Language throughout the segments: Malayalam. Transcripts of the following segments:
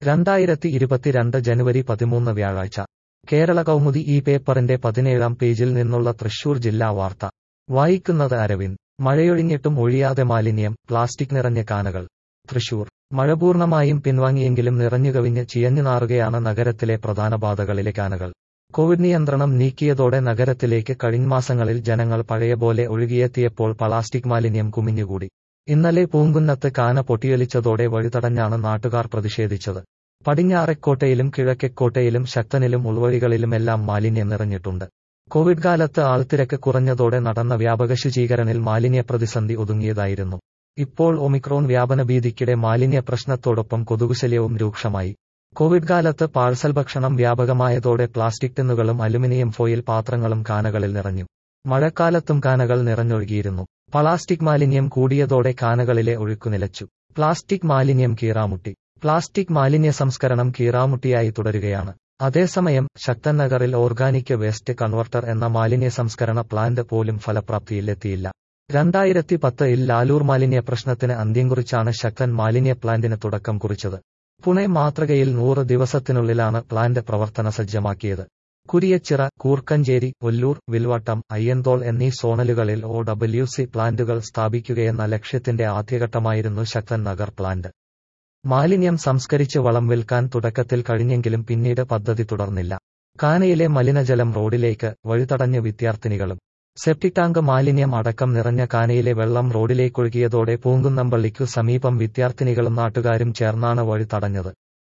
രണ്ടായിരത്തി ഇരുപത്തിരണ്ട് ജനുവരി പതിമൂന്ന് വ്യാഴാഴ്ച കേരള കൗമുദി ഈ പേപ്പറിന്റെ പതിനേഴാം പേജിൽ നിന്നുള്ള തൃശൂർ ജില്ലാ വാർത്ത വായിക്കുന്നത് അരവിന്ദ് മഴയൊഴിഞ്ഞിട്ടും ഒഴിയാതെ മാലിന്യം പ്ലാസ്റ്റിക് നിറഞ്ഞ കാനകൾ തൃശൂർ മഴ പൂർണ്ണമായും പിൻവാങ്ങിയെങ്കിലും നിറഞ്ഞുകവിഞ്ഞ് ചിയഞ്ഞുനാറുകയാണ് നഗരത്തിലെ പ്രധാന പാതകളിലെ കാനകൾ കോവിഡ് നിയന്ത്രണം നീക്കിയതോടെ നഗരത്തിലേക്ക് കഴിഞ്ഞ മാസങ്ങളിൽ ജനങ്ങൾ പഴയപോലെ ഒഴുകിയെത്തിയപ്പോൾ പ്ലാസ്റ്റിക് മാലിന്യം കുമിഞ്ഞുകൂടി ഇന്നലെ പൂങ്കുന്നത്ത് കാന പൊട്ടിയൊലിച്ചതോടെ വഴിതടഞ്ഞാണ് നാട്ടുകാർ പ്രതിഷേധിച്ചത് പടിഞ്ഞാറെക്കോട്ടയിലും കിഴക്കെക്കോട്ടയിലും ശക്തനിലും ഉൾവഴികളിലുമെല്ലാം മാലിന്യം നിറഞ്ഞിട്ടുണ്ട് കോവിഡ് കാലത്ത് ആൾത്തിരക്ക് കുറഞ്ഞതോടെ നടന്ന വ്യാപക ശുചീകരണിൽ മാലിന്യ പ്രതിസന്ധി ഒതുങ്ങിയതായിരുന്നു ഇപ്പോൾ ഒമിക്രോൺ വ്യാപന ഭീതിക്കിടെ മാലിന്യ പ്രശ്നത്തോടൊപ്പം കൊതുകുശല്യവും രൂക്ഷമായി കോവിഡ് കാലത്ത് പാഴ്സൽ ഭക്ഷണം വ്യാപകമായതോടെ പ്ലാസ്റ്റിക് ടിന്നുകളും അലുമിനിയം ഫോയിൽ പാത്രങ്ങളും കാനകളിൽ നിറഞ്ഞു മഴക്കാലത്തും കാനകൾ നിറഞ്ഞൊഴുകിയിരുന്നു പ്ലാസ്റ്റിക് മാലിന്യം കൂടിയതോടെ കാനകളിലെ ഒഴുക്കു നിലച്ചു പ്ലാസ്റ്റിക് മാലിന്യം കീറാമുട്ടി പ്ലാസ്റ്റിക് മാലിന്യ സംസ്കരണം കീറാമുട്ടിയായി തുടരുകയാണ് അതേസമയം ശക്തൻ നഗറിൽ ഓർഗാനിക് വേസ്റ്റ് കൺവർട്ടർ എന്ന മാലിന്യ സംസ്കരണ പ്ലാന്റ് പോലും ഫലപ്രാപ്തിയിലെത്തിയില്ല രണ്ടായിരത്തി പത്തിൽ ലാലൂർ മാലിന്യ പ്രശ്നത്തിന് അന്ത്യം കുറിച്ചാണ് ശക്തൻ മാലിന്യ പ്ലാന്റിന് തുടക്കം കുറിച്ചത് പുണെ മാതൃകയിൽ നൂറ് ദിവസത്തിനുള്ളിലാണ് പ്ലാന്റ് പ്രവർത്തന സജ്ജമാക്കിയത് കുരിയച്ചിറ കൂർക്കഞ്ചേരി ഒല്ലൂർ വിൽവട്ടം അയ്യന്തോൾ എന്നീ സോണലുകളിൽ ഒ ഡബ്ല്യു സി പ്ലാന്റുകൾ സ്ഥാപിക്കുകയെന്ന ലക്ഷ്യത്തിന്റെ ആദ്യഘട്ടമായിരുന്നു ശക്തൻ നഗർ പ്ലാന്റ് മാലിന്യം സംസ്കരിച്ച് വളം വിൽക്കാൻ തുടക്കത്തിൽ കഴിഞ്ഞെങ്കിലും പിന്നീട് പദ്ധതി തുടർന്നില്ല കാനയിലെ മലിനജലം റോഡിലേക്ക് വഴിതടഞ്ഞ് വിദ്യാർത്ഥിനികളും സെപ്റ്റിക് ടാങ്ക് മാലിന്യം അടക്കം നിറഞ്ഞ കാനയിലെ വെള്ളം റോഡിലേക്കൊഴുകിയതോടെ പൂങ്കുന്നമ്പള്ളിക്കു സമീപം വിദ്യാർത്ഥിനികളും നാട്ടുകാരും ചേർന്നാണ് വഴി തടഞ്ഞത്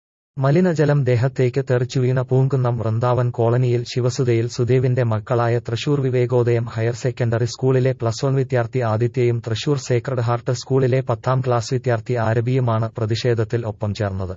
മലിനജലം ദേഹത്തേക്ക് തെറിച്ചു വീണ പൂങ്കുന്നം വൃന്ദാവൻ കോളനിയിൽ ശിവസുതയിൽ സുദേവിന്റെ മക്കളായ തൃശൂർ വിവേകോദയം ഹയർ സെക്കൻഡറി സ്കൂളിലെ പ്ലസ് വൺ വിദ്യാർത്ഥി ആദിത്യയും തൃശൂർ സേക്രഡ് ഹാർട്ട് സ്കൂളിലെ പത്താം ക്ലാസ് വിദ്യാർത്ഥി ആരബിയുമാണ് പ്രതിഷേധത്തിൽ ഒപ്പം ചേർന്നത്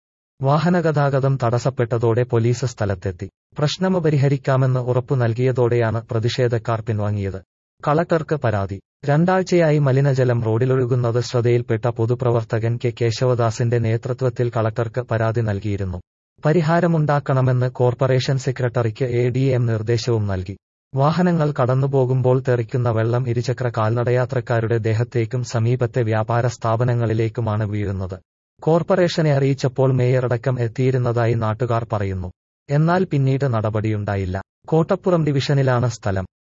വാഹനഗതാഗതം തടസ്സപ്പെട്ടതോടെ പോലീസ് സ്ഥലത്തെത്തി പ്രശ്നം പരിഹരിക്കാമെന്ന് ഉറപ്പു നൽകിയതോടെയാണ് പ്രതിഷേധക്കാർ പിൻവാങ്ങിയത് കളക്ടർക്ക് പരാതി രണ്ടാഴ്ചയായി മലിനജലം റോഡിലൊഴുകുന്നത് ശ്രദ്ധയിൽപ്പെട്ട പൊതുപ്രവർത്തകൻ കെ കേശവദാസിന്റെ നേതൃത്വത്തിൽ കളക്ടർക്ക് പരാതി നൽകിയിരുന്നു പരിഹാരമുണ്ടാക്കണമെന്ന് കോർപ്പറേഷൻ സെക്രട്ടറിക്ക് എ ഡി എം നിർദ്ദേശവും നൽകി വാഹനങ്ങൾ കടന്നുപോകുമ്പോൾ തെറിക്കുന്ന വെള്ളം ഇരുചക്ര കാൽനടയാത്രക്കാരുടെ ദേഹത്തേക്കും സമീപത്തെ വ്യാപാര സ്ഥാപനങ്ങളിലേക്കുമാണ് വീഴുന്നത് കോർപ്പറേഷനെ അറിയിച്ചപ്പോൾ മേയറടക്കം എത്തിയിരുന്നതായി നാട്ടുകാർ പറയുന്നു എന്നാൽ പിന്നീട് നടപടിയുണ്ടായില്ല കോട്ടപ്പുറം ഡിവിഷനിലാണ് സ്ഥലം